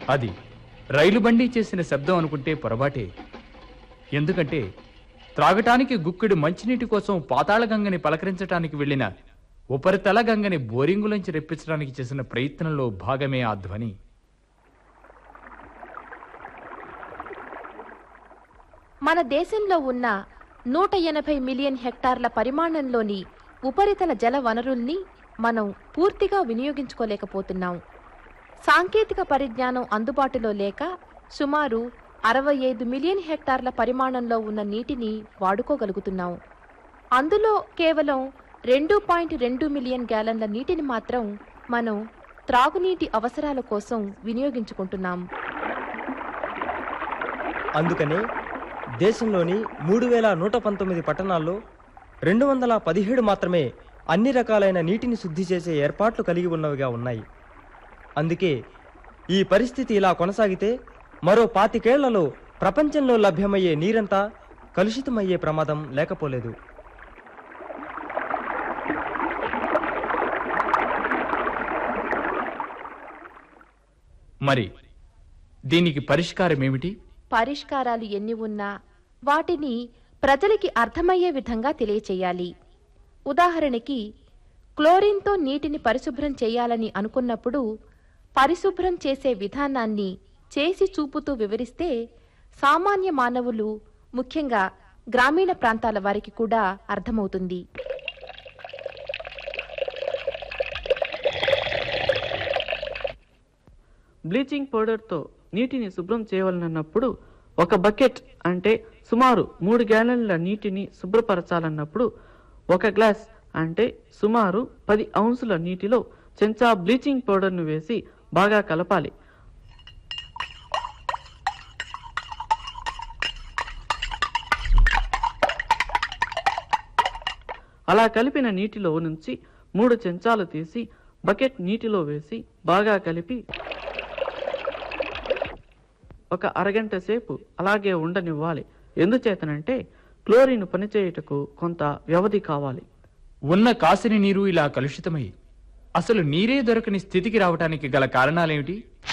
అది రైలు బండి చేసిన శబ్దం అనుకుంటే పొరపాటే ఎందుకంటే త్రాగటానికి గుక్కెడు మంచినీటి కోసం పాతాళ గంగని పలకరించటానికి వెళ్ళిన ఉపరితల గంగని బోరింగులోంచి రెప్పించడానికి చేసిన ప్రయత్నంలో భాగమే ఆ ధ్వని మన దేశంలో ఉన్న నూట ఎనభై మిలియన్ హెక్టార్ల పరిమాణంలోని ఉపరితల జల వనరుల్ని మనం పూర్తిగా వినియోగించుకోలేకపోతున్నాం సాంకేతిక పరిజ్ఞానం అందుబాటులో లేక సుమారు అరవై ఐదు మిలియన్ హెక్టార్ల పరిమాణంలో ఉన్న నీటిని వాడుకోగలుగుతున్నాం అందులో కేవలం రెండు పాయింట్ రెండు మిలియన్ గ్యాలన్ల నీటిని మాత్రం మనం త్రాగునీటి అవసరాల కోసం వినియోగించుకుంటున్నాం అందుకనే దేశంలోని మూడు వేల నూట పంతొమ్మిది పట్టణాల్లో రెండు వందల పదిహేడు మాత్రమే అన్ని రకాలైన నీటిని శుద్ధి చేసే ఏర్పాట్లు కలిగి ఉన్నవిగా ఉన్నాయి అందుకే ఈ పరిస్థితి ఇలా కొనసాగితే మరో పాతికేళ్లలో ప్రపంచంలో లభ్యమయ్యే నీరంతా కలుషితమయ్యే ప్రమాదం లేకపోలేదు మరి దీనికి పరిష్కారం ఏమిటి పరిష్కారాలు ఎన్ని ఉన్నా వాటిని ప్రజలకి అర్థమయ్యే విధంగా తెలియచేయాలి ఉదాహరణకి క్లోరిన్తో నీటిని పరిశుభ్రం చేయాలని అనుకున్నప్పుడు పరిశుభ్రం చేసే విధానాన్ని చేసి చూపుతూ వివరిస్తే సామాన్య మానవులు ముఖ్యంగా గ్రామీణ ప్రాంతాల వారికి కూడా అర్థమవుతుంది బ్లీచింగ్ పౌడర్తో నీటిని శుభ్రం చేయవలనన్నప్పుడు ఒక బకెట్ అంటే సుమారు మూడు గ్యాలన్ల నీటిని శుభ్రపరచాలన్నప్పుడు ఒక గ్లాస్ అంటే సుమారు పది ఔన్సుల నీటిలో చెంచా బ్లీచింగ్ పౌడర్ను వేసి బాగా కలపాలి అలా కలిపిన నీటిలో నుంచి మూడు చెంచాలు తీసి బకెట్ నీటిలో వేసి బాగా కలిపి ఒక అరగంట సేపు అలాగే ఉండనివ్వాలి ఎందుచేతనంటే క్లోరిన్ పనిచేయుటకు కొంత వ్యవధి కావాలి ఉన్న కాసిని నీరు ఇలా కలుషితమై అసలు నీరే దొరకని స్థితికి రావటానికి గల కారణాలేమిటి